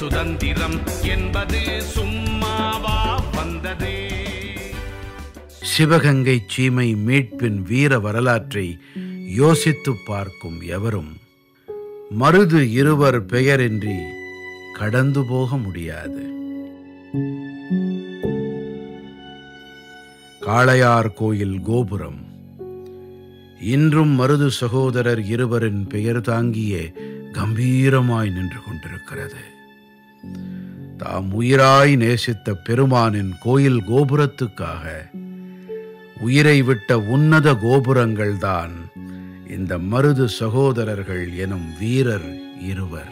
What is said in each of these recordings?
சுதந்திரம் என்பது சும்மாவா வந்ததே சிவகங்கை சீமை மீட்பின் வீர வரலாற்றை யோசித்துப் பார்க்கும் எவரும் மருது இருவர் பெயரின்றி கடந்து போக முடியாது காளையார் கோயில் கோபுரம் இன்றும் மருது சகோதரர் இருவரின் பெயர் தாங்கியே கம்பீரமாய் நின்று கொண்டிருக்கிறது தாம் உயிராய் நேசித்த பெருமானின் கோயில் கோபுரத்துக்காக உயிரை விட்ட உன்னத கோபுரங்கள்தான் இந்த மருது சகோதரர்கள் எனும் வீரர் இருவர்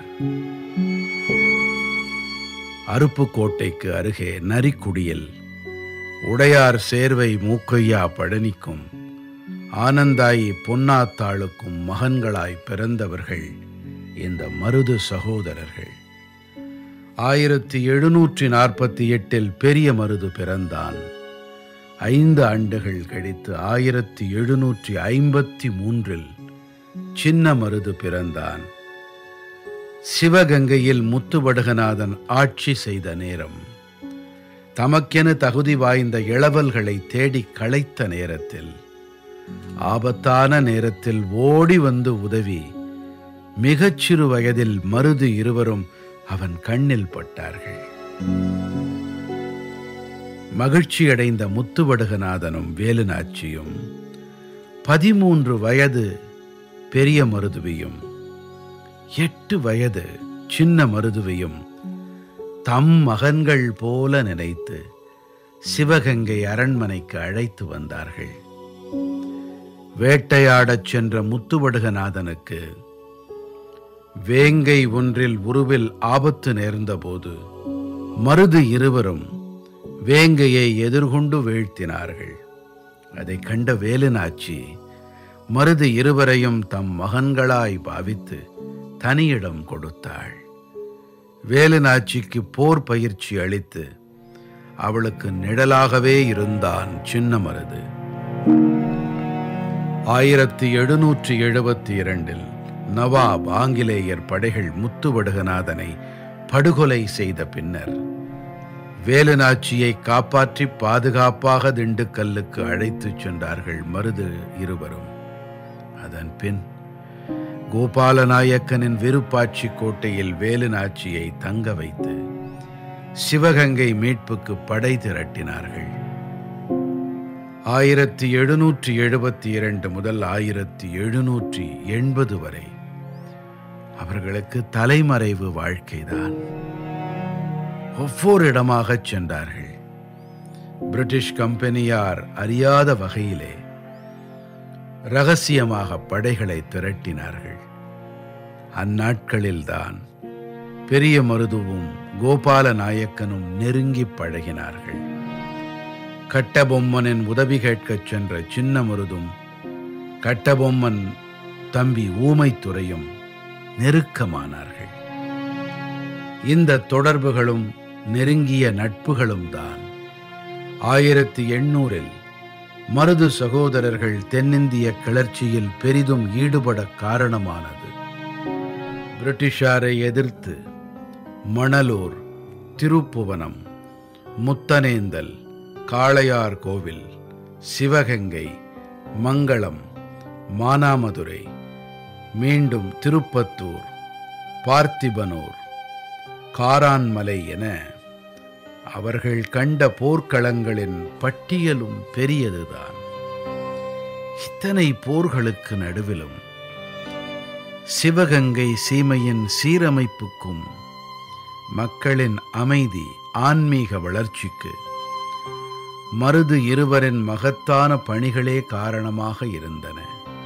அருப்புக்கோட்டைக்கு அருகே நரிக்குடியில் உடையார் சேர்வை மூக்கையா பழனிக்கும் ஆனந்தாயி பொன்னாத்தாளுக்கும் மகன்களாய் பிறந்தவர்கள் இந்த மருது சகோதரர்கள் ஆயிரத்தி எழுநூற்றி நாற்பத்தி எட்டில் பெரிய மருது பிறந்தான் ஐந்து ஆண்டுகள் கழித்து ஆயிரத்தி எழுநூற்றி ஐம்பத்தி மூன்றில் சின்ன மருது பிறந்தான் சிவகங்கையில் முத்துவடுகநாதன் ஆட்சி செய்த நேரம் தமக்கென தகுதி வாய்ந்த இளவல்களை தேடிக் களைத்த நேரத்தில் ஆபத்தான நேரத்தில் ஓடி வந்து உதவி மிகச்சிறு வயதில் மருது இருவரும் அவன் கண்ணில் பட்டார்கள் மகிழ்ச்சியடைந்த முத்துவடுகநாதனும் வேலுநாச்சியும் பதிமூன்று வயது பெரிய மருதுவையும் எட்டு வயது சின்ன மருதுவையும் தம் மகன்கள் போல நினைத்து சிவகங்கை அரண்மனைக்கு அழைத்து வந்தார்கள் வேட்டையாடச் சென்ற முத்துவடுகநாதனுக்கு வேங்கை ஒன்றில் உருவில் ஆபத்து நேர்ந்தபோது மருது இருவரும் வேங்கையை எதிர்கொண்டு வீழ்த்தினார்கள் அதை கண்ட வேலுநாச்சி மருது இருவரையும் தம் மகன்களாய் பாவித்து தனியிடம் கொடுத்தாள் வேலுநாச்சிக்கு போர் பயிற்சி அளித்து அவளுக்கு நிழலாகவே இருந்தான் சின்ன மருது ஆயிரத்தி எழுநூற்றி எழுபத்தி இரண்டில் நவாப் ஆங்கிலேயர் படைகள் முத்துவடுகநாதனை படுகொலை செய்த பின்னர் வேலுநாச்சியை காப்பாற்றி பாதுகாப்பாக திண்டுக்கல்லுக்கு அழைத்துச் சென்றார்கள் மருது இருவரும் அதன் பின் கோபாலநாயக்கனின் விருப்பாட்சி கோட்டையில் வேலுநாச்சியை தங்க வைத்து சிவகங்கை மீட்புக்கு படை திரட்டினார்கள் ஆயிரத்தி எழுநூற்றி எழுபத்தி இரண்டு முதல் ஆயிரத்தி எழுநூற்றி எண்பது வரை அவர்களுக்கு தலைமறைவு வாழ்க்கைதான் ஒவ்வொரு இடமாகச் சென்றார்கள் பிரிட்டிஷ் கம்பெனியார் அறியாத வகையிலே ரகசியமாக படைகளை திரட்டினார்கள் அந்நாட்களில்தான் பெரிய மருதுவும் கோபால நாயக்கனும் நெருங்கி பழகினார்கள் கட்டபொம்மனின் உதவி கேட்கச் சென்ற சின்ன மருதும் கட்டபொம்மன் தம்பி ஊமைத்துறையும் நெருக்கமானார்கள் இந்த தொடர்புகளும் நெருங்கிய நட்புகளும் தான் ஆயிரத்தி எண்ணூறில் மருது சகோதரர்கள் தென்னிந்திய கிளர்ச்சியில் பெரிதும் ஈடுபட காரணமானது பிரிட்டிஷாரை எதிர்த்து மணலூர் திருப்புவனம் முத்தனேந்தல் காளையார் கோவில் சிவகங்கை மங்களம் மானாமதுரை மீண்டும் திருப்பத்தூர் பார்த்திபனூர் காரான்மலை என அவர்கள் கண்ட போர்க்களங்களின் பட்டியலும் பெரியதுதான் இத்தனை போர்களுக்கு நடுவிலும் சிவகங்கை சீமையின் சீரமைப்புக்கும் மக்களின் அமைதி ஆன்மீக வளர்ச்சிக்கு மருது இருவரின் மகத்தான பணிகளே காரணமாக இருந்தன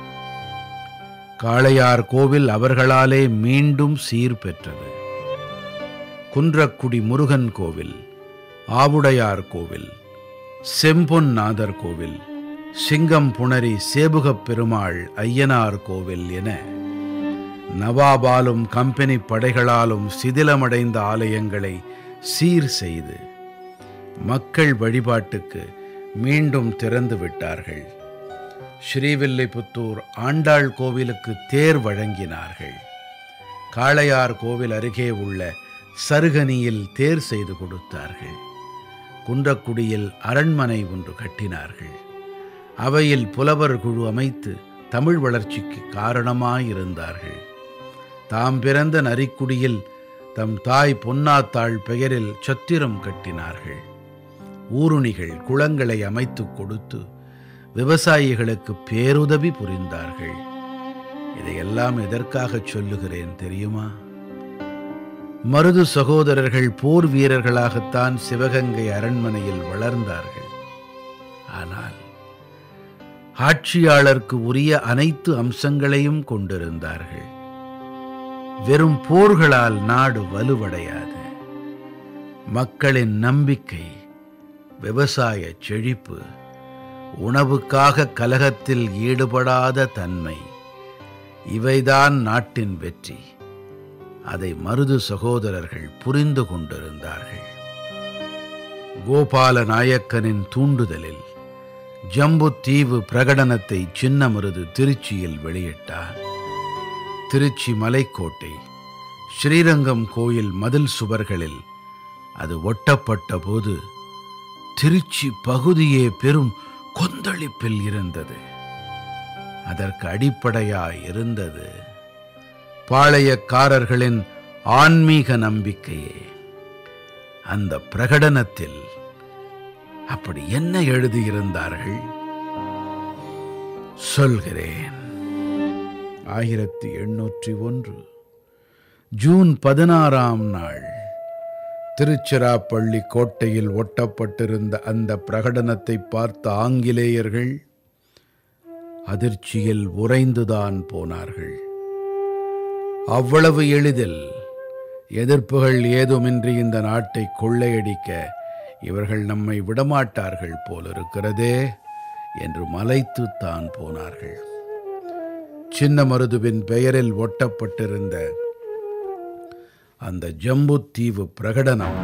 காளையார் கோவில் அவர்களாலே மீண்டும் சீர் பெற்றது குன்றக்குடி முருகன் கோவில் ஆவுடையார் கோவில் செம்பொன்நாதர் கோவில் சிங்கம் புணரி சேபுகப் பெருமாள் ஐயனார் கோவில் என நவாபாலும் கம்பெனி படைகளாலும் சிதிலமடைந்த ஆலயங்களை சீர் செய்து மக்கள் வழிபாட்டுக்கு மீண்டும் திறந்து விட்டார்கள் ஸ்ரீவில்லிபுத்தூர் ஆண்டாள் கோவிலுக்கு தேர் வழங்கினார்கள் காளையார் கோவில் அருகே உள்ள சருகனியில் தேர் செய்து கொடுத்தார்கள் குன்றக்குடியில் அரண்மனை ஒன்று கட்டினார்கள் அவையில் புலவர் குழு அமைத்து தமிழ் வளர்ச்சிக்கு காரணமாயிருந்தார்கள் தாம் பிறந்த நரிக்குடியில் தம் தாய் பொன்னாத்தாள் பெயரில் சத்திரம் கட்டினார்கள் ஊருணிகள் குளங்களை அமைத்துக் கொடுத்து விவசாயிகளுக்கு பேருதவி புரிந்தார்கள் இதையெல்லாம் எதற்காகச் சொல்லுகிறேன் தெரியுமா மருது சகோதரர்கள் போர் வீரர்களாகத்தான் சிவகங்கை அரண்மனையில் வளர்ந்தார்கள் ஆனால் ஆட்சியாளருக்கு உரிய அனைத்து அம்சங்களையும் கொண்டிருந்தார்கள் வெறும் போர்களால் நாடு வலுவடையாது மக்களின் நம்பிக்கை விவசாய செழிப்பு உணவுக்காக கலகத்தில் ஈடுபடாத தன்மை இவைதான் நாட்டின் வெற்றி அதை மருது சகோதரர்கள் புரிந்து கொண்டிருந்தார்கள் கோபால நாயக்கனின் தூண்டுதலில் ஜம்புத்தீவு பிரகடனத்தை சின்ன மருது திருச்சியில் வெளியிட்டார் திருச்சி மலைக்கோட்டை ஸ்ரீரங்கம் கோயில் மதில் சுவர்களில் அது ஒட்டப்பட்ட போது திருச்சி பகுதியே பெரும் கொந்தளிப்பில் இருந்தது அதற்கு அடிப்படையாய் இருந்தது பாளையக்காரர்களின் ஆன்மீக நம்பிக்கையே அந்த பிரகடனத்தில் அப்படி என்ன எழுதியிருந்தார்கள் சொல்கிறேன் ஆயிரத்தி எண்ணூற்றி ஒன்று ஜூன் பதினாறாம் நாள் திருச்சிராப்பள்ளி கோட்டையில் ஒட்டப்பட்டிருந்த அந்த பிரகடனத்தை பார்த்த ஆங்கிலேயர்கள் அதிர்ச்சியில் உறைந்துதான் போனார்கள் அவ்வளவு எளிதில் எதிர்ப்புகள் ஏதுமின்றி இந்த நாட்டை கொள்ளையடிக்க இவர்கள் நம்மை விடமாட்டார்கள் போலிருக்கிறதே என்று மலைத்துத்தான் போனார்கள் சின்ன மருதுவின் பெயரில் ஒட்டப்பட்டிருந்த அந்த ஜம்புத்தீவு பிரகடனம்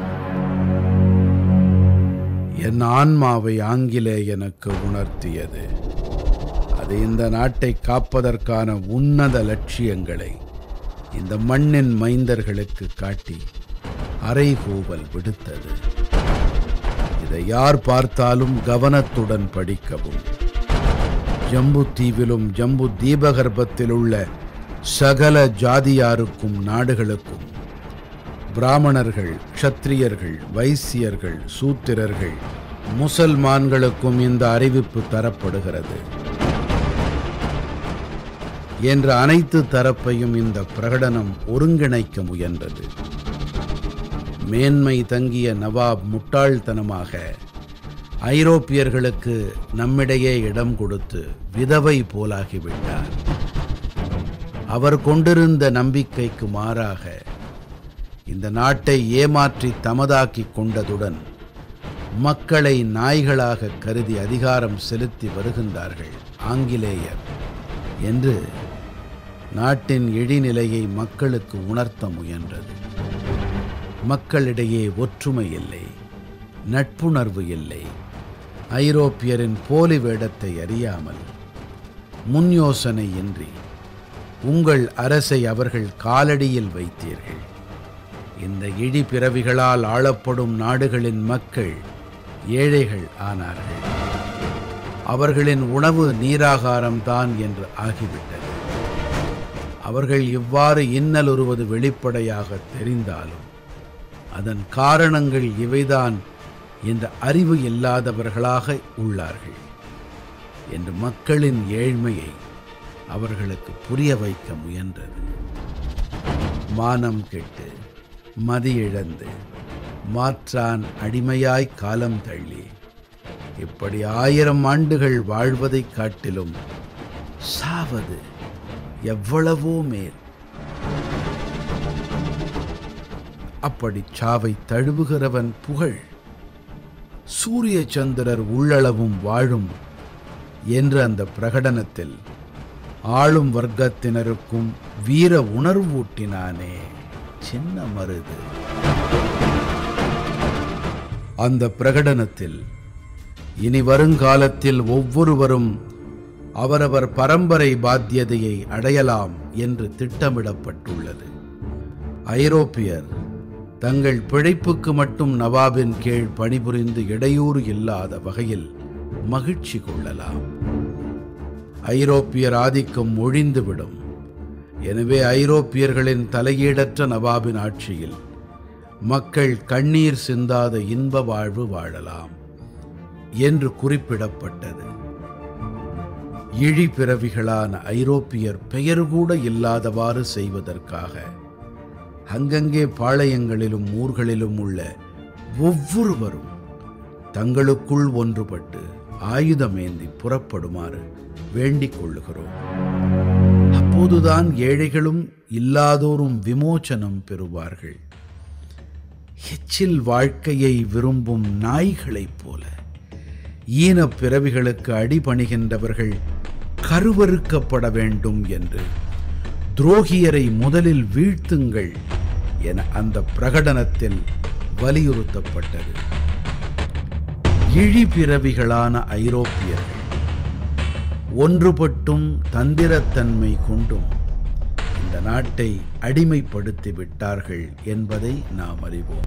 என் ஆன்மாவை ஆங்கிலேயனுக்கு உணர்த்தியது அது இந்த நாட்டை காப்பதற்கான உன்னத லட்சியங்களை இந்த மண்ணின் மைந்தர்களுக்கு காட்டி அறைகூவல் விடுத்தது இதை யார் பார்த்தாலும் கவனத்துடன் படிக்கவும் ஜம்பு தீவிலும் ஜம்பு தீபகற்பத்தில் உள்ள சகல ஜாதியாருக்கும் நாடுகளுக்கும் பிராமணர்கள் க்ஷத்திரியர்கள் வைசியர்கள் சூத்திரர்கள் முசல்மான்களுக்கும் இந்த அறிவிப்பு தரப்படுகிறது என்ற அனைத்து தரப்பையும் இந்த பிரகடனம் ஒருங்கிணைக்க முயன்றது மேன்மை தங்கிய நவாப் முட்டாள்தனமாக ஐரோப்பியர்களுக்கு நம்மிடையே இடம் கொடுத்து விதவை போலாகிவிட்டார் அவர் கொண்டிருந்த நம்பிக்கைக்கு மாறாக இந்த நாட்டை ஏமாற்றி தமதாக்கிக் கொண்டதுடன் மக்களை நாய்களாக கருதி அதிகாரம் செலுத்தி வருகின்றார்கள் ஆங்கிலேயர் என்று நாட்டின் இழிநிலையை மக்களுக்கு உணர்த்த முயன்றது மக்களிடையே ஒற்றுமை இல்லை நட்புணர்வு இல்லை ஐரோப்பியரின் போலி வேடத்தை அறியாமல் முன் யோசனை இன்றி உங்கள் அரசை அவர்கள் காலடியில் வைத்தீர்கள் இந்த இழி பிறவிகளால் ஆளப்படும் நாடுகளின் மக்கள் ஏழைகள் ஆனார்கள் அவர்களின் உணவு நீராகாரம்தான் என்று ஆகிவிட்டது அவர்கள் இவ்வாறு இன்னலுறுவது வெளிப்படையாக தெரிந்தாலும் அதன் காரணங்கள் இவைதான் என்ற அறிவு இல்லாதவர்களாக உள்ளார்கள் என்று மக்களின் ஏழ்மையை அவர்களுக்கு புரிய வைக்க முயன்றது மானம் கெட்டு மதியிழந்து மாற்றான் அடிமையாய் காலம் தள்ளி இப்படி ஆயிரம் ஆண்டுகள் வாழ்வதைக் காட்டிலும் சாவது எவ்வளவோ மேல் அப்படி சாவை தழுவுகிறவன் புகழ் சூரிய சந்திரர் உள்ளளவும் வாழும் என்று அந்த பிரகடனத்தில் ஆளும் வர்க்கத்தினருக்கும் வீர உணர்வூட்டினானே சின்ன மருது அந்த பிரகடனத்தில் இனி வருங்காலத்தில் ஒவ்வொருவரும் அவரவர் பரம்பரை பாத்தியதையை அடையலாம் என்று திட்டமிடப்பட்டுள்ளது ஐரோப்பியர் தங்கள் பிழைப்புக்கு மட்டும் நவாபின் கீழ் பணிபுரிந்து இடையூறு இல்லாத வகையில் மகிழ்ச்சி கொள்ளலாம் ஐரோப்பியர் ஆதிக்கம் ஒழிந்துவிடும் எனவே ஐரோப்பியர்களின் தலையீடற்ற நவாபின் ஆட்சியில் மக்கள் கண்ணீர் சிந்தாத இன்ப வாழ்வு வாழலாம் என்று குறிப்பிடப்பட்டது இழிபிறவிகளான ஐரோப்பியர் பெயர் கூட இல்லாதவாறு செய்வதற்காக அங்கங்கே பாளையங்களிலும் ஊர்களிலும் உள்ள ஒவ்வொருவரும் தங்களுக்குள் ஒன்றுபட்டு ஆயுதமேந்தி புறப்படுமாறு வேண்டிக் கொள்ளுகிறோம் அப்போதுதான் ஏழைகளும் இல்லாதோரும் விமோசனம் பெறுவார்கள் எச்சில் வாழ்க்கையை விரும்பும் நாய்களைப் போல ஈனப் பிறவிகளுக்கு அடிபணிகின்றவர்கள் கருவறுக்கப்பட வேண்டும் என்று துரோகியரை முதலில் வீழ்த்துங்கள் என அந்த பிரகடனத்தில் வலியுறுத்தப்பட்டது இழிபிறவிகளான ஐரோப்பியர்கள் ஒன்றுபட்டும் தந்திரத்தன்மை கொண்டும் இந்த நாட்டை அடிமைப்படுத்தி விட்டார்கள் என்பதை நாம் அறிவோம்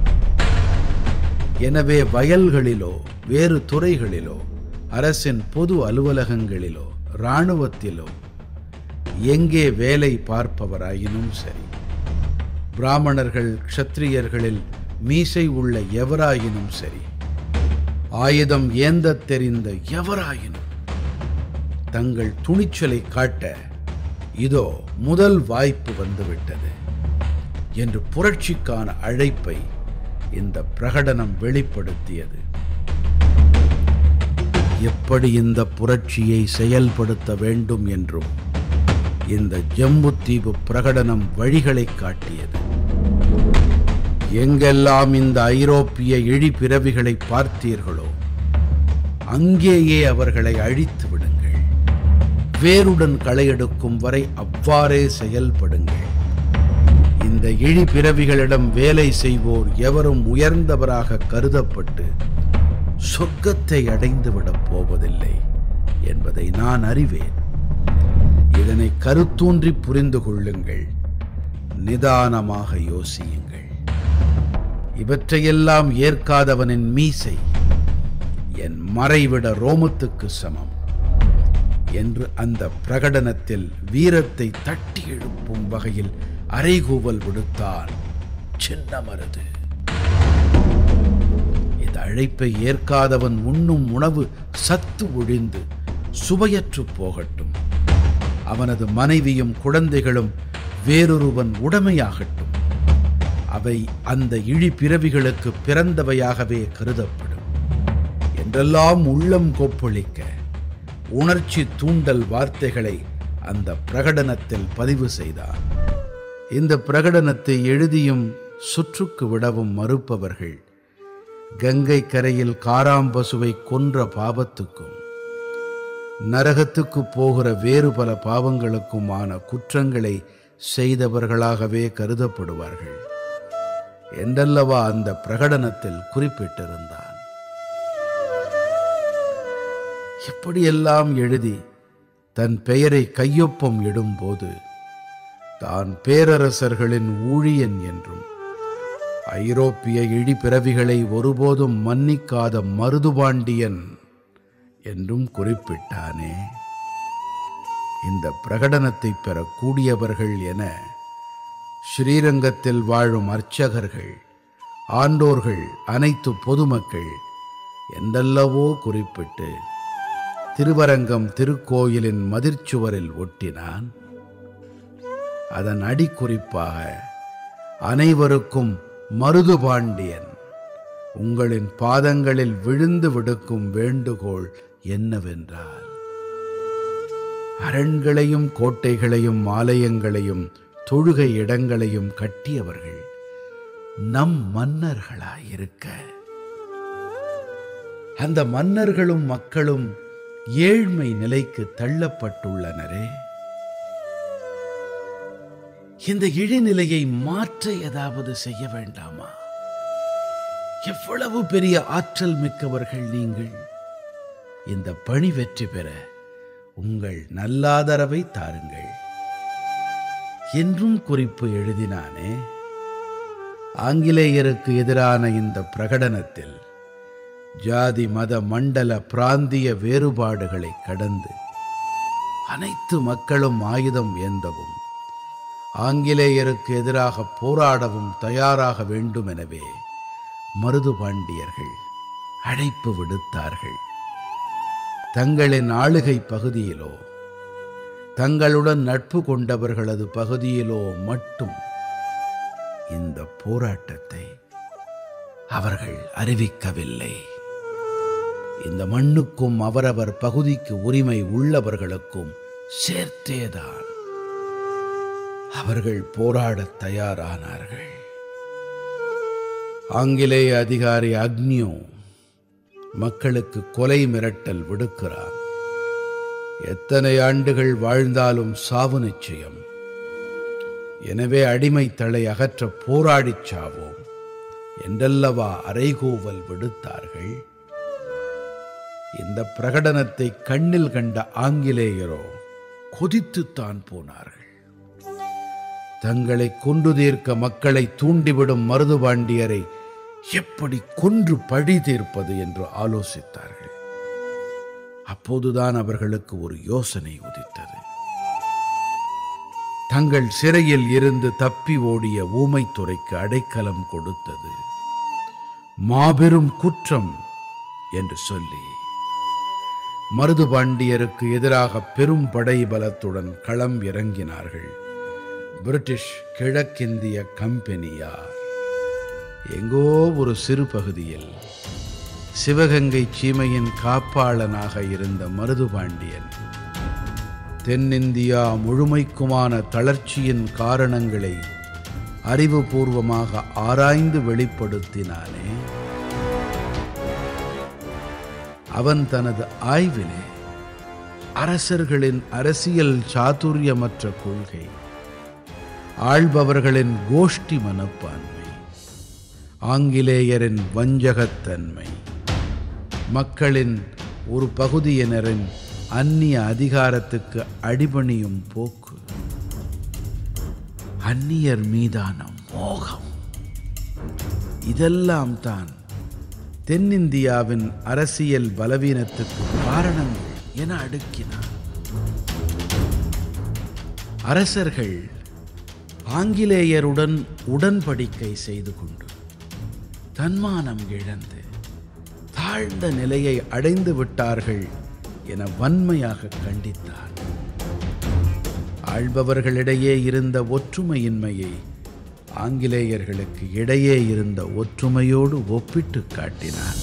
எனவே வயல்களிலோ வேறு துறைகளிலோ அரசின் பொது அலுவலகங்களிலோ இராணுவத்திலோ எங்கே வேலை பார்ப்பவராயினும் சரி பிராமணர்கள் க்ஷத்திரியர்களில் மீசை உள்ள எவராயினும் சரி ஆயுதம் ஏந்தத் தெரிந்த எவராயினும் தங்கள் துணிச்சலை காட்ட இதோ முதல் வாய்ப்பு வந்துவிட்டது என்று புரட்சிக்கான அழைப்பை இந்த பிரகடனம் வெளிப்படுத்தியது எப்படி இந்த புரட்சியை செயல்படுத்த வேண்டும் என்றும் இந்த ஜம்புத்தீவு பிரகடனம் வழிகளை காட்டியது எங்கெல்லாம் இந்த ஐரோப்பிய இழிபிறவிகளை பார்த்தீர்களோ அங்கேயே அவர்களை அழித்து விடுங்கள் வேருடன் களையெடுக்கும் வரை அவ்வாறே செயல்படுங்கள் இந்த இழிபிறவிகளிடம் வேலை செய்வோர் எவரும் உயர்ந்தவராக கருதப்பட்டு சொர்க்கத்தை அடைந்துவிடப் போவதில்லை என்பதை நான் அறிவேன் இதனை கருத்தூன்றி புரிந்து கொள்ளுங்கள் நிதானமாக யோசியுங்கள் இவற்றையெல்லாம் ஏற்காதவனின் மீசை என் மறைவிட ரோமத்துக்கு சமம் என்று அந்த பிரகடனத்தில் வீரத்தை தட்டி எழுப்பும் வகையில் அறைகூவல் விடுத்தான் சின்ன மருது இந்த அழைப்பை ஏற்காதவன் உண்ணும் உணவு சத்து ஒழிந்து சுவையற்று போகட்டும் அவனது மனைவியும் குழந்தைகளும் வேறொருவன் உடமையாகட்டும் அவை அந்த இழிபிறவிகளுக்கு பிறந்தவையாகவே கருதப்படும் என்றெல்லாம் உள்ளம் கொப்பளிக்க உணர்ச்சி தூண்டல் வார்த்தைகளை அந்த பிரகடனத்தில் பதிவு செய்தார் இந்த பிரகடனத்தை எழுதியும் சுற்றுக்கு விடவும் மறுப்பவர்கள் கங்கை கரையில் காராம்பசுவை கொன்ற பாவத்துக்கும் நரகத்துக்கு போகிற வேறு பல பாவங்களுக்குமான குற்றங்களை செய்தவர்களாகவே கருதப்படுவார்கள் என்றல்லவா அந்த பிரகடனத்தில் குறிப்பிட்டிருந்தான் எப்படியெல்லாம் எழுதி தன் பெயரை கையொப்பம் இடும்போது தான் பேரரசர்களின் ஊழியன் என்றும் ஐரோப்பிய இழிபிறவிகளை ஒருபோதும் மன்னிக்காத மருதுபாண்டியன் என்றும் குறிப்பிட்டானே இந்த பிரகடனத்தை பெறக்கூடியவர்கள் என ஸ்ரீரங்கத்தில் வாழும் அர்ச்சகர்கள் ஆண்டோர்கள் அனைத்து பொதுமக்கள் என்றல்லவோ குறிப்பிட்டு திருவரங்கம் திருக்கோயிலின் மதிர்ச்சுவரில் ஒட்டினான் அதன் அடிக்குறிப்பாக அனைவருக்கும் மருதுபாண்டியன் உங்களின் பாதங்களில் விழுந்து விடுக்கும் வேண்டுகோள் என்னவென்றால் அரண்களையும் கோட்டைகளையும் ஆலயங்களையும் தொழுகை இடங்களையும் கட்டியவர்கள் நம் மன்னர்களாயிருக்க அந்த மன்னர்களும் மக்களும் ஏழ்மை நிலைக்கு தள்ளப்பட்டுள்ளனரே இந்த இழிநிலையை மாற்ற ஏதாவது செய்ய வேண்டாமா எவ்வளவு பெரிய ஆற்றல் மிக்கவர்கள் நீங்கள் இந்த பணி வெற்றி பெற உங்கள் நல்லாதரவை தாருங்கள் என்றும் குறிப்பு எழுதினானே ஆங்கிலேயருக்கு எதிரான இந்த பிரகடனத்தில் ஜாதி மத மண்டல பிராந்திய வேறுபாடுகளை கடந்து அனைத்து மக்களும் ஆயுதம் ஏந்தவும் ஆங்கிலேயருக்கு எதிராக போராடவும் தயாராக வேண்டும் எனவே மருது பாண்டியர்கள் அழைப்பு விடுத்தார்கள் தங்களின் ஆளுகை பகுதியிலோ தங்களுடன் நட்பு கொண்டவர்களது பகுதியிலோ மட்டும் இந்த போராட்டத்தை அவர்கள் அறிவிக்கவில்லை இந்த மண்ணுக்கும் அவரவர் பகுதிக்கு உரிமை உள்ளவர்களுக்கும் சேர்த்தேதான் அவர்கள் போராடத் தயாரானார்கள் ஆங்கிலேய அதிகாரி அக்னியோ மக்களுக்கு கொலை மிரட்டல் விடுக்கிறான் எத்தனை ஆண்டுகள் வாழ்ந்தாலும் சாவு நிச்சயம் எனவே அடிமை தலை அகற்ற போராடிச் சாவோம் என்றல்லவா அறைகூவல் விடுத்தார்கள் இந்த பிரகடனத்தை கண்ணில் கண்ட ஆங்கிலேயரோ கொதித்துத்தான் போனார்கள் தங்களை கொன்று தீர்க்க மக்களை தூண்டிவிடும் மருதுபாண்டியரை எப்படி கொன்று பழி தீர்ப்பது என்று ஆலோசித்தார்கள் அப்போதுதான் அவர்களுக்கு ஒரு யோசனை உதித்தது தங்கள் சிறையில் இருந்து தப்பி ஓடிய ஊமைத்துறைக்கு அடைக்கலம் கொடுத்தது மாபெரும் குற்றம் என்று சொல்லி மருதுபாண்டியருக்கு எதிராக பெரும் படை பலத்துடன் களம் இறங்கினார்கள் பிரிட்டிஷ் கிழக்கிந்திய கம்பெனியார் எங்கோ ஒரு சிறு பகுதியில் சிவகங்கை சீமையின் காப்பாளனாக இருந்த மருதுபாண்டியன் தென்னிந்தியா முழுமைக்குமான தளர்ச்சியின் காரணங்களை அறிவுபூர்வமாக ஆராய்ந்து வெளிப்படுத்தினானே அவன் தனது ஆய்விலே அரசர்களின் அரசியல் சாதுரியமற்ற கொள்கை ஆள்பவர்களின் கோஷ்டி மனப்பான்மை ஆங்கிலேயரின் வஞ்சகத்தன்மை மக்களின் ஒரு பகுதியினரின் அந்நிய அதிகாரத்துக்கு அடிபணியும் போக்கு அந்நியர் மீதான மோகம் இதெல்லாம் தான் தென்னிந்தியாவின் அரசியல் பலவீனத்துக்கு காரணங்கள் என அடுக்கினார் அரசர்கள் ஆங்கிலேயருடன் உடன்படிக்கை செய்து கொண்டு தன்மானம் இழந்து தாழ்ந்த நிலையை அடைந்து விட்டார்கள் என வன்மையாக கண்டித்தார் ஆள்பவர்களிடையே இருந்த ஒற்றுமையின்மையை ஆங்கிலேயர்களுக்கு இடையே இருந்த ஒற்றுமையோடு ஒப்பிட்டு காட்டினார்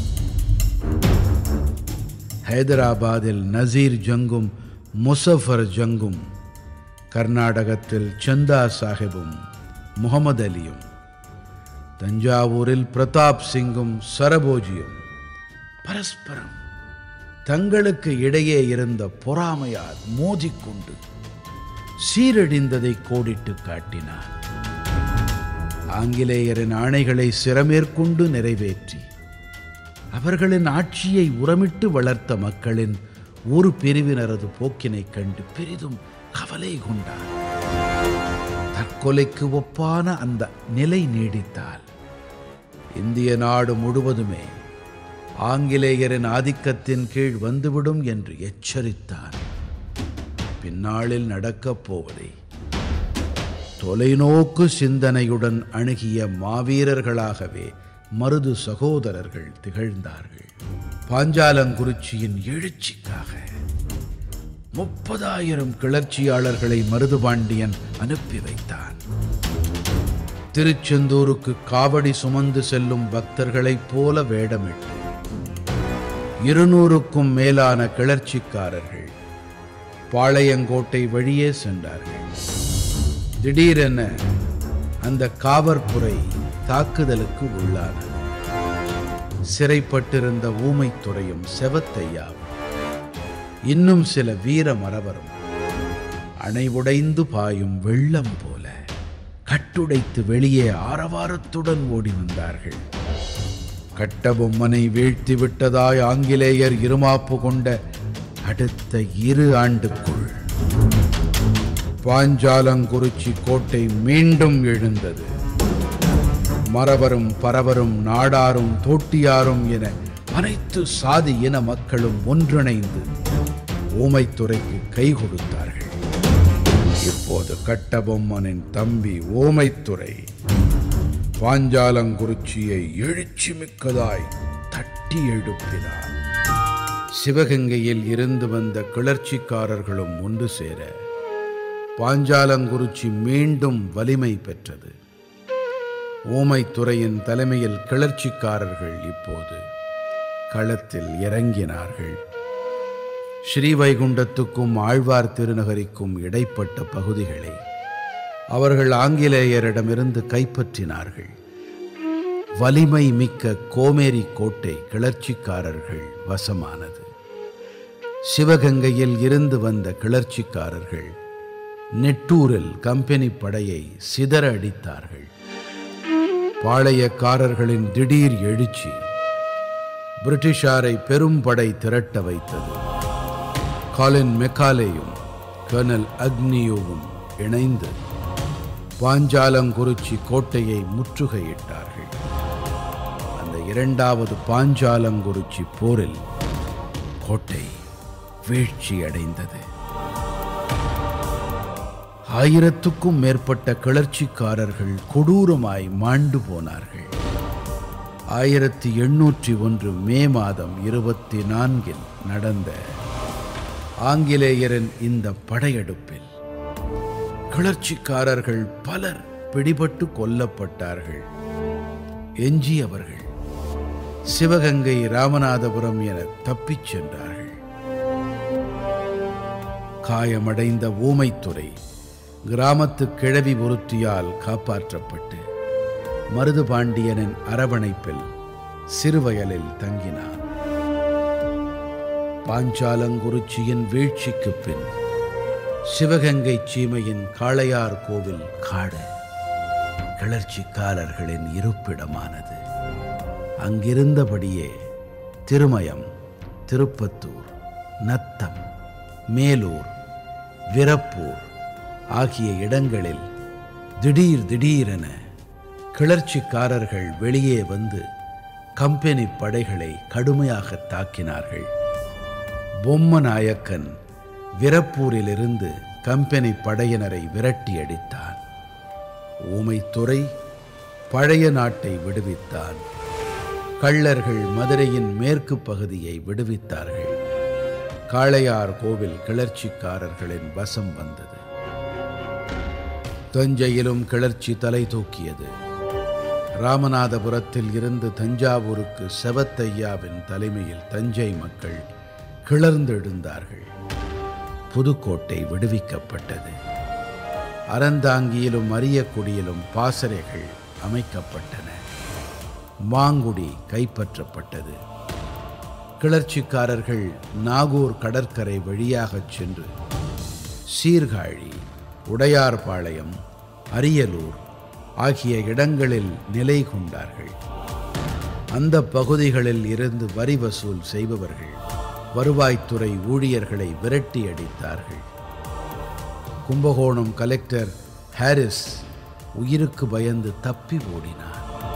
ஹைதராபாத்தில் நசீர் ஜங்கும் முசஃபர் ஜங்கும் கர்நாடகத்தில் சந்தா சாஹிபும் முகமது அலியும் தஞ்சாவூரில் பிரதாப் சிங்கும் சரபோஜியும் பரஸ்பரம் தங்களுக்கு இடையே இருந்த பொறாமையால் மோதிக்கொண்டு சீரழிந்ததை கோடிட்டு காட்டினார் ஆங்கிலேயரின் ஆணைகளை சிரமேற்கொண்டு நிறைவேற்றி அவர்களின் ஆட்சியை உரமிட்டு வளர்த்த மக்களின் ஒரு பிரிவினரது போக்கினைக் கண்டு பெரிதும் கவலை கொண்டார் தற்கொலைக்கு ஒப்பான அந்த நிலை நீடித்தால் இந்திய நாடு முழுவதுமே ஆங்கிலேயரின் ஆதிக்கத்தின் கீழ் வந்துவிடும் என்று எச்சரித்தார் பின்னாளில் நடக்கப் போவதை தொலைநோக்கு சிந்தனையுடன் அணுகிய மாவீரர்களாகவே மருது சகோதரர்கள் திகழ்ந்தார்கள் பாஞ்சாலங்குறிச்சியின் எழுச்சிக்காக முப்பதாயிரம் கிளர்ச்சியாளர்களை மருதுபாண்டியன் அனுப்பி வைத்தான் திருச்செந்தூருக்கு காவடி சுமந்து செல்லும் பக்தர்களைப் போல வேடமிட்டு இருநூறுக்கும் மேலான கிளர்ச்சிக்காரர்கள் பாளையங்கோட்டை வழியே சென்றார்கள் திடீரென அந்த காவற்புரை தாக்குதலுக்கு உள்ளானது சிறைப்பட்டிருந்த ஊமைத்துறையும் செவத்தையாவும் இன்னும் சில வீர மறவரும் அணை உடைந்து பாயும் வெள்ளம் போல கட்டுடைத்து வெளியே ஆரவாரத்துடன் ஓடி வந்தார்கள் கட்டபொம்மனை வீழ்த்தி விட்டதாய் ஆங்கிலேயர் இருமாப்பு கொண்ட அடுத்த இரு ஆண்டுக்குள் பாஞ்சாலங்குறிச்சி கோட்டை மீண்டும் எழுந்தது மறவரும் பரவரும் நாடாரும் தோட்டியாரும் என அனைத்து சாதி இன மக்களும் ஒன்றிணைந்து ஊமைத்துறைக்கு கை கொடுத்தார்கள் இப்போது கட்டபொம்மனின் தம்பி ஓமைத்துறை பாஞ்சாலங்குறிச்சியை எழுச்சி மிக்கதாய் தட்டி எழுப்பினார் சிவகங்கையில் இருந்து வந்த கிளர்ச்சிக்காரர்களும் ஒன்று சேர பாஞ்சாலங்குறிச்சி மீண்டும் வலிமை பெற்றது ஓமைத்துறையின் தலைமையில் கிளர்ச்சிக்காரர்கள் இப்போது களத்தில் இறங்கினார்கள் ஸ்ரீவைகுண்டத்துக்கும் ஆழ்வார் திருநகரிக்கும் இடைப்பட்ட பகுதிகளை அவர்கள் ஆங்கிலேயரிடமிருந்து கைப்பற்றினார்கள் வலிமை மிக்க கோமேரி கோட்டை கிளர்ச்சிக்காரர்கள் வசமானது சிவகங்கையில் இருந்து வந்த கிளர்ச்சிக்காரர்கள் நெட்டூரில் கம்பெனி படையை சிதற அடித்தார்கள் பாளையக்காரர்களின் திடீர் எழுச்சி பிரிட்டிஷாரை பெரும் படை திரட்ட வைத்தது காலின் மெக்காலேயும் கர்னல் அக்னியோவும் இணைந்து பாஞ்சாலங்குறிச்சி கோட்டையை முற்றுகையிட்டார்கள் அந்த இரண்டாவது பாஞ்சாலங்குறிச்சி போரில் கோட்டை வீழ்ச்சி அடைந்தது ஆயிரத்துக்கும் மேற்பட்ட கிளர்ச்சிக்காரர்கள் கொடூரமாய் மாண்டு போனார்கள் ஆயிரத்தி எண்ணூற்றி ஒன்று மே மாதம் இருபத்தி நான்கில் நடந்த ஆங்கிலேயரின் இந்த படையெடுப்பில் கிளர்ச்சிக்காரர்கள் பலர் பிடிபட்டு கொல்லப்பட்டார்கள் எஞ்சியவர்கள் சிவகங்கை ராமநாதபுரம் என தப்பிச் சென்றார்கள் காயமடைந்த ஊமைத்துறை கிராமத்து கிழவி ஒருத்தியால் காப்பாற்றப்பட்டு மருதுபாண்டியனின் அரவணைப்பில் சிறுவயலில் தங்கினான் பாஞ்சாலங்குறிச்சியின் வீழ்ச்சிக்குப் பின் சிவகங்கை சீமையின் காளையார் கோவில் காடு கிளர்ச்சிக்காரர்களின் இருப்பிடமானது அங்கிருந்தபடியே திருமயம் திருப்பத்தூர் நத்தம் மேலூர் விரப்பூர் ஆகிய இடங்களில் திடீர் திடீரென கிளர்ச்சிக்காரர்கள் வெளியே வந்து கம்பெனி படைகளை கடுமையாக தாக்கினார்கள் பொம்மநாயக்கன் விரப்பூரிலிருந்து கம்பெனி படையினரை விரட்டி அடித்தான் ஊமைத்துறை பழைய நாட்டை விடுவித்தான் கள்ளர்கள் மதுரையின் மேற்கு பகுதியை விடுவித்தார்கள் காளையார் கோவில் கிளர்ச்சிக்காரர்களின் வசம் வந்தது தஞ்சையிலும் கிளர்ச்சி தலை தூக்கியது ராமநாதபுரத்தில் இருந்து தஞ்சாவூருக்கு செவத்தையாவின் தலைமையில் தஞ்சை மக்கள் கிளர்ந்தெழுந்தார்கள் புதுக்கோட்டை விடுவிக்கப்பட்டது அறந்தாங்கியிலும் அரியக்குடியிலும் பாசறைகள் அமைக்கப்பட்டன மாங்குடி கைப்பற்றப்பட்டது கிளர்ச்சிக்காரர்கள் நாகூர் கடற்கரை வழியாகச் சென்று சீர்காழி உடையார்பாளையம் அரியலூர் ஆகிய இடங்களில் நிலை கொண்டார்கள் அந்த பகுதிகளில் இருந்து வரி வசூல் செய்பவர்கள் வருவாய்த்துறை ஊழியர்களை விரட்டி அடித்தார்கள் கும்பகோணம் கலெக்டர் ஹாரிஸ் உயிருக்கு பயந்து தப்பி ஓடினார்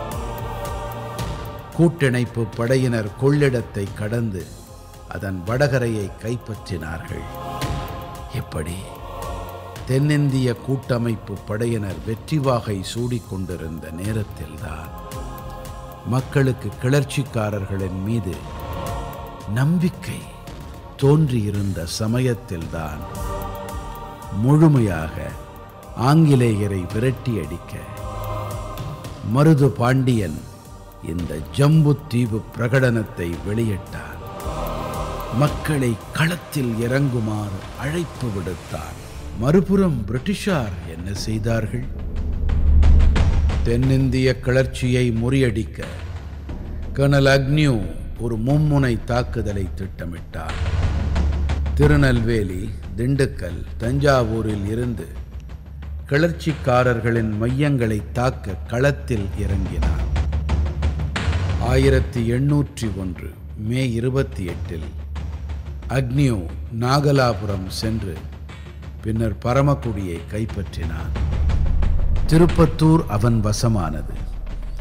கூட்டிணைப்பு படையினர் கொள்ளிடத்தை கடந்து அதன் வடகரையை கைப்பற்றினார்கள் இப்படி தென்னிந்திய கூட்டமைப்பு படையினர் வெற்றி வாகை சூடிக்கொண்டிருந்த நேரத்தில்தான் மக்களுக்கு கிளர்ச்சிக்காரர்களின் மீது நம்பிக்கை தோன்றியிருந்த சமயத்தில்தான் முழுமையாக ஆங்கிலேயரை விரட்டி அடிக்க மருது பாண்டியன் இந்த ஜம்புத்தீவு பிரகடனத்தை வெளியிட்டார் மக்களை களத்தில் இறங்குமாறு அழைப்பு விடுத்தார் மறுபுறம் பிரிட்டிஷார் என்ன செய்தார்கள் தென்னிந்திய கிளர்ச்சியை முறியடிக்க கர்னல் அக்னியூ ஒரு மும்முனை தாக்குதலை திட்டமிட்டார் திருநெல்வேலி திண்டுக்கல் தஞ்சாவூரில் இருந்து கிளர்ச்சிக்காரர்களின் மையங்களை தாக்க களத்தில் இறங்கினார் ஆயிரத்தி எண்ணூற்றி ஒன்று மே இருபத்தி எட்டில் அக்னியோ நாகலாபுரம் சென்று பின்னர் பரமக்குடியை கைப்பற்றினான் திருப்பத்தூர் அவன் வசமானது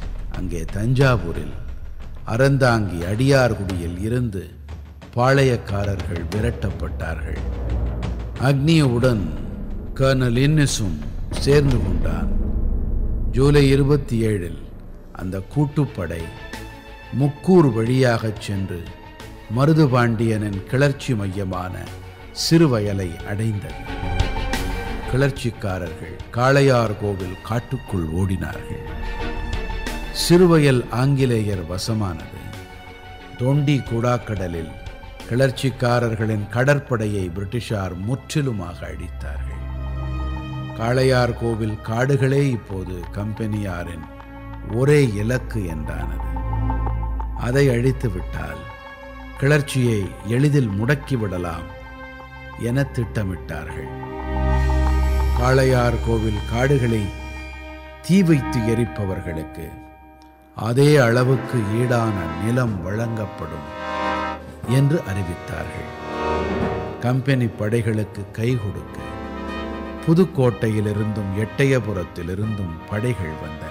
அங்கே தஞ்சாவூரில் அறந்தாங்கி அடியார்குடியில் இருந்து பாளையக்காரர்கள் விரட்டப்பட்டார்கள் அக்னியுடன் கர்னல் இன்னிஸும் சேர்ந்து கொண்டான் ஜூலை இருபத்தி ஏழில் அந்த கூட்டுப்படை முக்கூர் வழியாகச் சென்று மருதுபாண்டியனின் கிளர்ச்சி மையமான சிறுவயலை அடைந்தது கிளர்ச்சிக்காரர்கள் காளையார் கோவில் காட்டுக்குள் ஓடினார்கள் சிறுவயல் ஆங்கிலேயர் வசமானது தொண்டி குடாக்கடலில் கிளர்ச்சிக்காரர்களின் கடற்படையை பிரிட்டிஷார் முற்றிலுமாக அழித்தார்கள் காளையார் கோவில் காடுகளே இப்போது கம்பெனியாரின் ஒரே இலக்கு என்றானது அதை அழித்து விட்டால் கிளர்ச்சியை எளிதில் முடக்கிவிடலாம் என திட்டமிட்டார்கள் காளையார் கோவில் காடுகளை தீ வைத்து எரிப்பவர்களுக்கு அதே அளவுக்கு ஈடான நிலம் வழங்கப்படும் என்று அறிவித்தார்கள் கம்பெனி படைகளுக்கு கை கொடுக்க புதுக்கோட்டையிலிருந்தும் எட்டயபுரத்திலிருந்தும் படைகள் வந்தன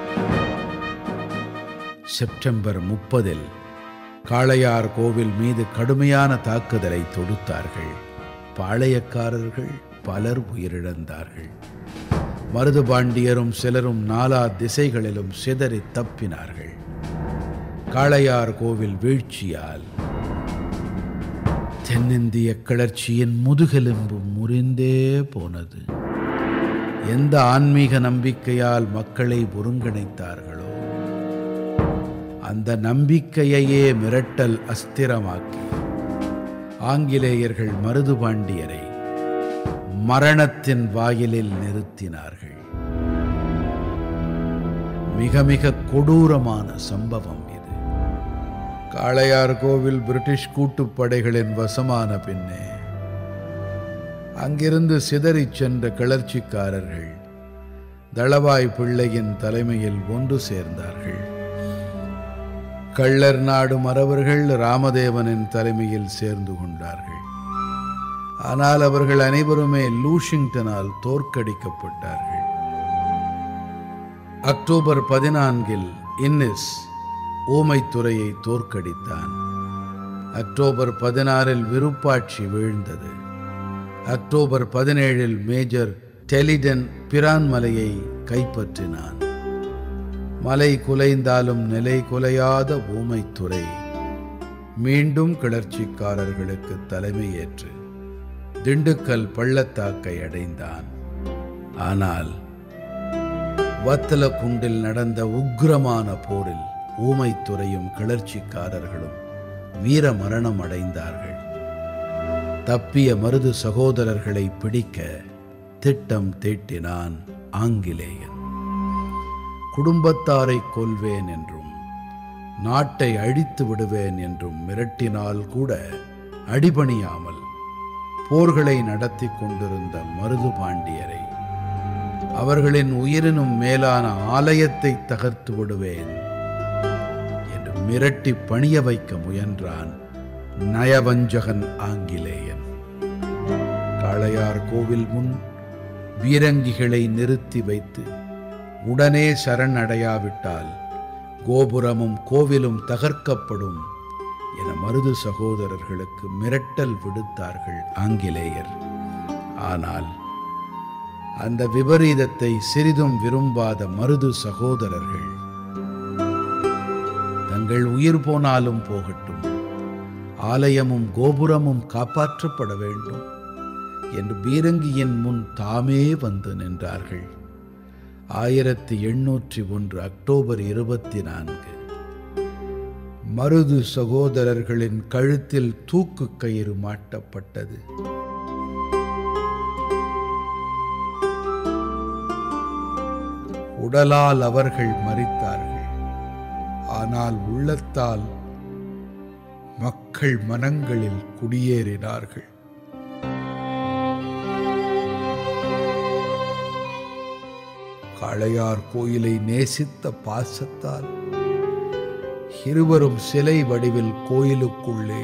செப்டம்பர் முப்பதில் காளையார் கோவில் மீது கடுமையான தாக்குதலை தொடுத்தார்கள் பாளையக்காரர்கள் பலர் உயிரிழந்தார்கள் மருதுபாண்டியரும் சிலரும் நாலா திசைகளிலும் சிதறி தப்பினார்கள் காளையார் கோவில் வீழ்ச்சியால் தென்னிந்திய கிளர்ச்சியின் முதுகெலும்பு முறிந்தே போனது எந்த ஆன்மீக நம்பிக்கையால் மக்களை ஒருங்கிணைத்தார்களோ அந்த நம்பிக்கையையே மிரட்டல் அஸ்திரமாக்கி ஆங்கிலேயர்கள் மருதுபாண்டியரை மரணத்தின் வாயிலில் நிறுத்தினார்கள் மிக மிக கொடூரமான சம்பவம் இது காளையார் கோவில் பிரிட்டிஷ் கூட்டுப்படைகளின் வசமான பின்னே அங்கிருந்து சிதறிச் சென்ற கிளர்ச்சிக்காரர்கள் தளவாய் பிள்ளையின் தலைமையில் ஒன்று சேர்ந்தார்கள் கள்ளர் நாடு மறவர்கள் ராமதேவனின் தலைமையில் சேர்ந்து கொண்டார்கள் ஆனால் அவர்கள் அனைவருமே லூஷிங்டனால் தோற்கடிக்கப்பட்டார்கள் அக்டோபர் பதினான்கில் இன்னிஸ் ஊமைத்துறையை தோற்கடித்தான் அக்டோபர் பதினாறில் விருப்பாட்சி வீழ்ந்தது அக்டோபர் பதினேழில் மேஜர் டெலிடன் பிரான்மலையை கைப்பற்றினான் மலை குலைந்தாலும் நிலை குலையாத ஊமைத்துறை மீண்டும் கிளர்ச்சிக்காரர்களுக்கு தலைமையேற்று திண்டுக்கல் பள்ளத்தாக்கை அடைந்தான் ஆனால் வத்தலக்குண்டில் நடந்த உக்கிரமான போரில் ஊமைத்துறையும் கிளர்ச்சிக்காரர்களும் வீர மரணம் அடைந்தார்கள் தப்பிய மருது சகோதரர்களை பிடிக்க திட்டம் தீட்டினான் ஆங்கிலேயன் குடும்பத்தாரை கொல்வேன் என்றும் நாட்டை அழித்து விடுவேன் என்றும் மிரட்டினால் கூட அடிபணியாமல் போர்களை நடத்தி கொண்டிருந்த மருது பாண்டியரை அவர்களின் உயிரினும் மேலான ஆலயத்தை தகர்த்து விடுவேன் என்று மிரட்டி பணிய வைக்க முயன்றான் நயவஞ்சகன் ஆங்கிலேயன் காளையார் கோவில் முன் வீரங்கிகளை நிறுத்தி வைத்து உடனே சரணடையாவிட்டால் கோபுரமும் கோவிலும் தகர்க்கப்படும் என மருது சகோதரர்களுக்கு மிரட்டல் விடுத்தார்கள் ஆங்கிலேயர் ஆனால் அந்த விபரீதத்தை சிறிதும் விரும்பாத மருது சகோதரர்கள் தங்கள் உயிர் போனாலும் போகட்டும் ஆலயமும் கோபுரமும் காப்பாற்றப்பட வேண்டும் என்று பீரங்கியின் முன் தாமே வந்து நின்றார்கள் ஆயிரத்தி எண்ணூற்றி ஒன்று அக்டோபர் இருபத்தி நான்கு மருது சகோதரர்களின் கழுத்தில் தூக்கு கயிறு மாட்டப்பட்டது உடலால் அவர்கள் மறித்தார்கள் ஆனால் உள்ளத்தால் மக்கள் மனங்களில் குடியேறினார்கள் காளையார் கோயிலை நேசித்த பாசத்தால் இருவரும் சிலை வடிவில் கோயிலுக்குள்ளே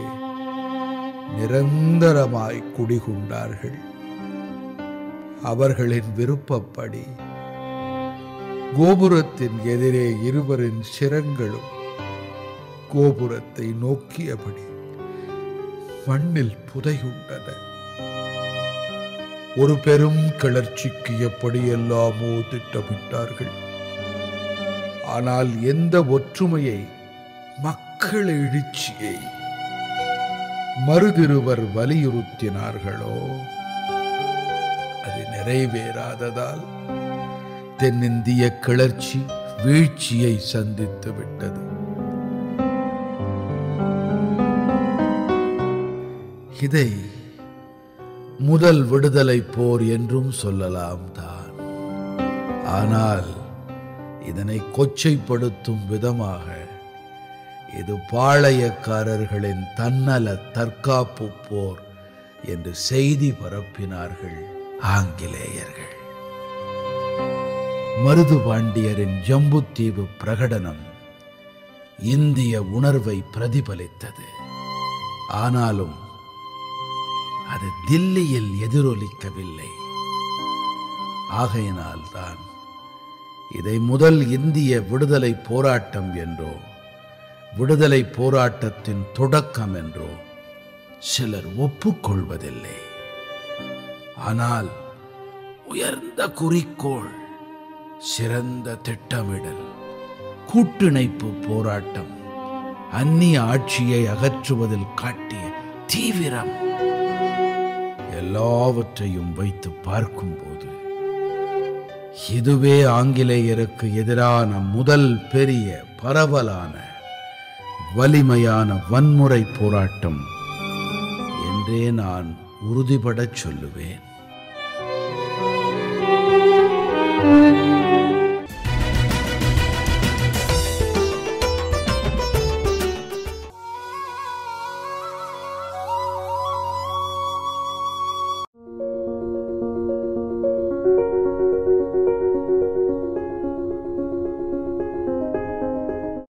நிரந்தரமாய் குடிகொண்டார்கள் அவர்களின் விருப்பப்படி கோபுரத்தின் எதிரே இருவரின் சிரங்களும் கோபுரத்தை நோக்கியபடி மண்ணில் புதையுண்டன ஒரு பெரும் கிளர்ச்சிக்கு எப்படியெல்லாமோ திட்டமிட்டார்கள் ஆனால் எந்த ஒற்றுமையை மக்கள் எழுச்சியை மறுதிருவர் வலியுறுத்தினார்களோ அது நிறைவேறாததால் தென்னிந்திய கிளர்ச்சி வீழ்ச்சியை சந்தித்து விட்டது இதை முதல் விடுதலை போர் என்றும் சொல்லலாம் தான் ஆனால் இதனை கொச்சைப்படுத்தும் விதமாக இது பாளையக்காரர்களின் தன்னல தற்காப்பு போர் என்று செய்தி பரப்பினார்கள் ஆங்கிலேயர்கள் மருது பாண்டியரின் ஜம்புத்தீவு பிரகடனம் இந்திய உணர்வை பிரதிபலித்தது ஆனாலும் அது தில்லியில் எதிரொலிக்கவில்லை ஆகையினால்தான் இதை முதல் இந்திய விடுதலை போராட்டம் என்றோ விடுதலை போராட்டத்தின் தொடக்கம் என்றோ சிலர் ஒப்புக்கொள்வதில்லை ஆனால் உயர்ந்த குறிக்கோள் சிறந்த திட்டமிடல் கூட்டிணைப்பு போராட்டம் அந்நிய ஆட்சியை அகற்றுவதில் காட்டிய தீவிரம் எல்லாவற்றையும் வைத்து பார்க்கும்போது இதுவே ஆங்கிலேயருக்கு எதிரான முதல் பெரிய பரவலான வலிமையான வன்முறை போராட்டம் என்றே நான் உறுதிபடச் சொல்லுவேன்